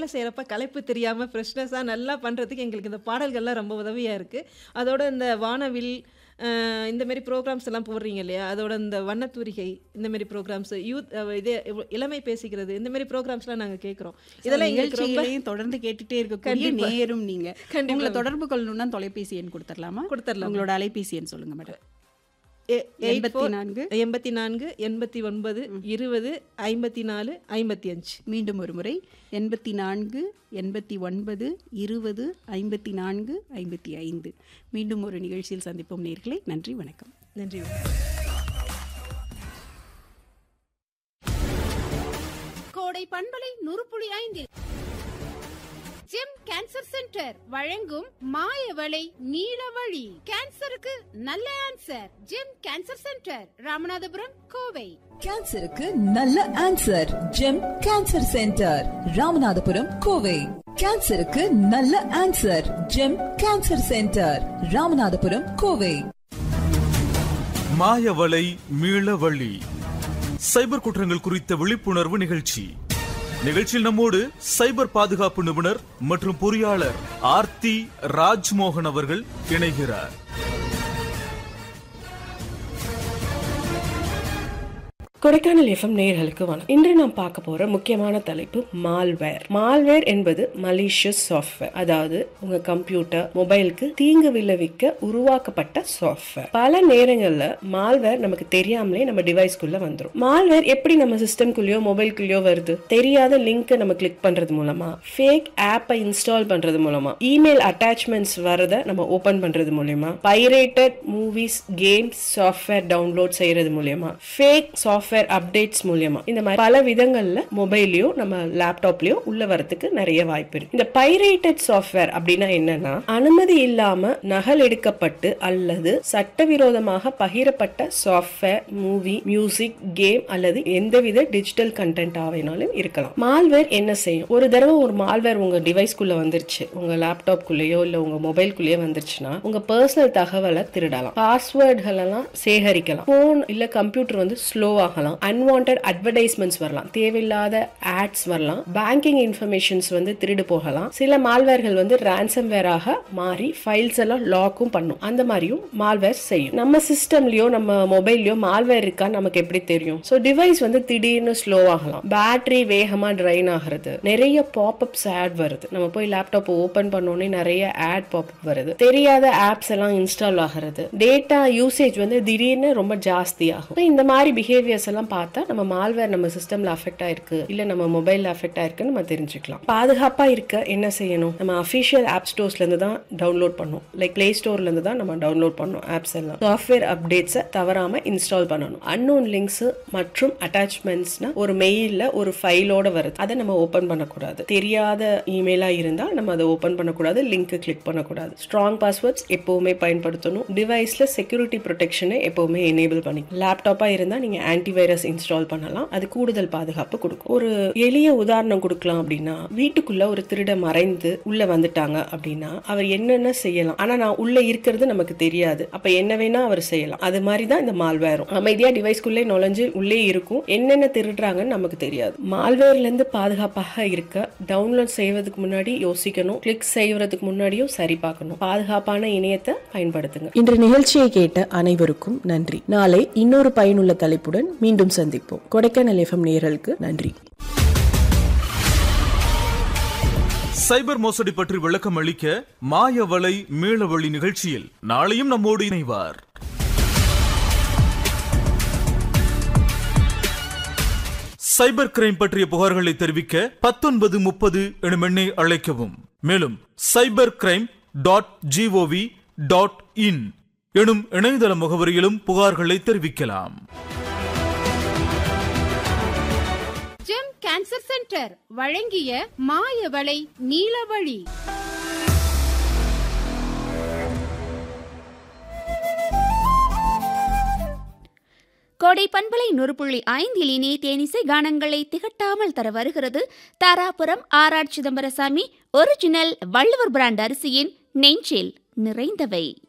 வேலை செய்கிறப்ப களைப்பு தெரியாமல் ஃப்ரெஷ்னஸாக நல்லா பண்ணுறதுக்கு எங்களுக்கு இந்த பாடல்கள்லாம் ரொம்ப உதவியாக இருக்குது அதோட இந்த வானவில் அஹ், இந்த மாதிரி ப்ரோக்ராம்ஸ் எல்லாம் போடுறீங்க இல்லையா அதோட இந்த வண்ணத்தூரிகை இந்த மாதிரி ப்ரோக்ராம்ஸ் யூத் இது இளமை பேசிக்கிறது இந்த மாதிரி ப்ரோக்ராம்ஸ்லாம் நாங்கள் கேட்குறோம் இதெல்லாம் எங்களுக்கு ரொம்ப நிகழ்ச்சிகளையும் தொடர்ந்து கேட்டுட்டே இருக்கக்கூடிய கண்டிப்பா. நேரும் நீங்க கண்டிப்பா. உங்களை தொடர்பு கொள்ளணும்னா தொலைபேசி எண் கொடுத்துடலாமா கொடுத்துடலாம். உங்களோட அலைபேசி எண் சொல்லுங்க மேடம் எ- eight எண்பத்தி four- நான்கு எண்பத்தி நான்கு எண்பத்தி ஒன்பது இருபது ஐம்பத்தி நாலு ஐம்பத்தி அஞ்சு மீண்டும் ஒரு முறை எண்பத்தி நான்கு எண்பத்தி ஒன்பது இருபது ஐம்பத்தி நான்கு ஐம்பத்தி ஐந்து மீண்டும் ஒரு நிகழ்ச்சியில் சந்திப்போம் நேர்களே நன்றி வணக்கம் நன்றி கோடை பண்பலை நுறுப்புளி ஐந்தில் ஜெம் கேன்சர் சென்டர் வழங்கும் மாயவளை நீலவழி கேன்சருக்கு நல்ல answer GEM cancer centre Ramanathapuram Kovai கேன்சருக்கு நல்ல answer GEM cancer centre Ramanathapuram Kovai கேன்சருக்கு நல்ல answer GEM cancer centre Ramanathapuram Kovai மாயவலை மீளவழி சைபர் குற்றங்கள் குறித்த விழிப்புணர்வு நிகழ்ச்சி நிகழ்ச்சியில் நம்மோடு சைபர் பாதுகாப்பு நிபுணர் மற்றும் பொறியாளர் ஆர்த்தி ராஜ்மோகன் அவர்கள் இணைகிறார் கொடைக்கானல் எஃப்எம் நேயர்களுக்கு வணக்கம் இன்று நாம் பார்க்க போற முக்கியமான தலைப்பு மால்வேர் மால்வேர் என்பது மலிஷியஸ் சாஃப்ட்வேர் அதாவது உங்க கம்ப்யூட்டர் மொபைலுக்கு தீங்கு விளைவிக்க உருவாக்கப்பட்ட சாஃப்ட்வேர் பல நேரங்கள்ல மால்வேர் நமக்கு தெரியாமலே நம்ம டிவைஸ்க்குள்ள வந்துரும் மால்வேர் எப்படி நம்ம சிஸ்டம்குள்ளயோ மொபைல்குள்ளயோ வருது தெரியாத லிங்க் நம்ம கிளிக் பண்றது மூலமா ஃபேக் ஆப்பை இன்ஸ்டால் பண்றது மூலமா இமெயில் அட்டாச்மெண்ட்ஸ் வரத நம்ம ஓபன் பண்றது மூலயமா pirated movies games software download செய்யறது மூலயமா ஃபேக் சாஃப்ட்வேர் அப்டேட்ஸ் மூலியமா இந்த மாதிரி பல விதங்கள்ல மொபைல்லயோ நம்ம லேப்டாப்லயோ உள்ள வரதுக்கு நிறைய வாய்ப்பு இருக்கு இந்த பைரேட்டட் சாஃப்ட்வேர் அப்படின்னா என்னன்னா அனுமதி இல்லாம நகல் எடுக்கப்பட்டு அல்லது சட்டவிரோதமாக பகிரப்பட்ட சாஃப்ட்வேர் மூவி மியூசிக் கேம் அல்லது எந்தவித டிஜிட்டல் கண்டென்ட் ஆவேனாலும் இருக்கலாம் மால்வேர் என்ன செய்யும் ஒரு தடவை ஒரு மால்வேர் உங்க டிவைஸ்க்குள்ள வந்துருச்சு உங்க லேப்டாப்குள்ளேயோ இல்ல உங்க மொபைல்குள்ளேயோ வந்துருச்சுன்னா உங்க பர்சனல் தகவலை திருடலாம் பாஸ்வேர்டுகள் எல்லாம் சேகரிக்கலாம் போன் இல்ல கம்ப்யூட்டர் வந்து ஸ்லோ ஆகலாம் அன்வான்ட் அட்வர்டைஸ்மெண்ட்ஸ் வரலாம் தேவையில்லாத ஆட்ஸ் வரலாம் பேங்கிங் இன்ஃபர்மேஷன்ஸ் வந்து திருடு போகலாம் சில மால்வேர்கள் வந்து ransom வேராக மாறி ஃபைல்ஸ் எல்லாம் லாக்கும் பண்ணும் அந்த மாதிரியும் மால்வேர் செய்யும் நம்ம சிஸ்டம்லயோ நம்ம மொபைல்லயோ மால்வேர் இருக்கா நமக்கு எப்படி தெரியும் ஸோ டிவைஸ் வந்து திடீர்னு ஸ்லோ ஆகலாம் பேட்டரி வேகமா ட்ரைன் ஆகிறது நிறைய பாப்அப்ஸ் ஆட் வருது நம்ம போய் லேப்டாப் ஓபன் பண்ணோடனே நிறைய ஆட் பாப்அப் வருது தெரியாத ஆப்ஸ் எல்லாம் இன்ஸ்டால் ஆகிறது டேட்டா யூசேஜ் வந்து திடீர்னு ரொம்ப ஜாஸ்தி ஆகும் So, இந்த மாதிரி பிஹேவியர்ஸ் எல்லாம் பார்த்தா நம்ம மால்வேர் நம்ம சிஸ்டம்ல அஃபெக்ட் ஆயிருக்கு இல்ல நம்ம மொபைல்ல அஃபெக்ட் ஆயிருக்குன்னு நம்ம தெரிஞ்சுக்கலாம் பாதுகாப்பா இருக்க என்ன செய்யணும் நம்ம அஃபிஷியல் ஆப் ஸ்டோர்ஸ்ல இருந்து தான் டவுன்லோட் பண்ணும் லைக் பிளே ஸ்டோர்ல இருந்து தான் நம்ம டவுன்லோட் பண்ணணும் ஆப்ஸ் எல்லாம் சாஃப்ட்வேர் அப்டேட்ஸை தவறாம இன்ஸ்டால் பண்ணணும் அன்னோன் லிங்க்ஸ் மற்றும் அட்டாச்மெண்ட்ஸ்னா ஒரு மெயில்ல ஒரு ஃபைலோட வருது அதை நம்ம ஓபன் பண்ணக்கூடாது தெரியாத இமெயிலா இருந்தா நம்ம அதை ஓபன் பண்ணக்கூடாது லிங்க் கிளிக் பண்ணக்கூடாது ஸ்ட்ராங் பாஸ்வேர்ட்ஸ் எப்பவுமே பயன்படுத்தணும் டிவைஸ்ல செக்யூரிட்டி ப்ரொடெக்ஷனை எப்பவுமே எனேபிள் பண்ணிக்கணும் லேப்டாப்பா இருந்தா நீங்க ஆன்டிவைரஸ் இன்ஸ்டால் பண்ணலாம் அது கூடுதல் பாதுகாப்பு கொடுக்கும் ஒரு எளிய உதாரணம் கொடுக்கலாம் அப்படின்னா வீட்டுக்குள்ள ஒரு திருட மறைந்து உள்ள வந்துட்டாங்க அப்படின்னா அவர் என்னென்ன செய்யலாம் ஆனா நான் உள்ள இருக்கிறது நமக்கு தெரியாது அப்ப என்ன வேணா அவர் செய்யலாம் அது மாதிரி தான் இந்த மால்வேரும் அமைதியா டிவைஸ்க்குள்ளே நுழைஞ்சு உள்ளே இருக்கும் என்னென்ன திருடுறாங்கன்னு நமக்கு தெரியாது மால்வேர்ல இருந்து பாதுகாப்பாக இருக்க டவுன்லோட் செய்வதற்கு முன்னாடி யோசிக்கணும் கிளிக் செய்வதற்கு முன்னாடியும் சரி பார்க்கணும் பாதுகாப்பான இணையத்தை பயன்படுத்துங்க இன்று நிகழ்ச்சியை கேட்ட அனைவருக்கும் நன்றி நாளை இன்னொரு பயனுள்ள தலைப்புடன் மீண்டும் சந்திப்போம் கொடைக்கானல் எஃப்எம் நேயர்களுக்கு நன்றி சைபர் மோசடி பற்றி விளக்கம் அளிக்க மாயவலை மீளவழி நிகழ்ச்சியில் நாளையும் நம்மோடு இணைவார் சைபர் கிரைம் பற்றிய புகார்களை தெரிவிக்க பத்தொன்பது முப்பது எனும் எண்ணை அழைக்கவும் மேலும் cyber crime dot GOV dot in எனும் இணையதள முகவரியிலும் புகார்களை தெரிவிக்கலாம் ஜெம் கேன்சர் சென்டர் வழங்கிய மாயவளை நீலவழி கோடை பண்பலை நூறு ஐந்தில் இனி தேனிசை கானங்களை திகட்டாமல் தர வருகிறது Dharapuram R R Chidambarasami original Valluvar brand அரிசியின் நெஞ்சில் நிறைந்தவை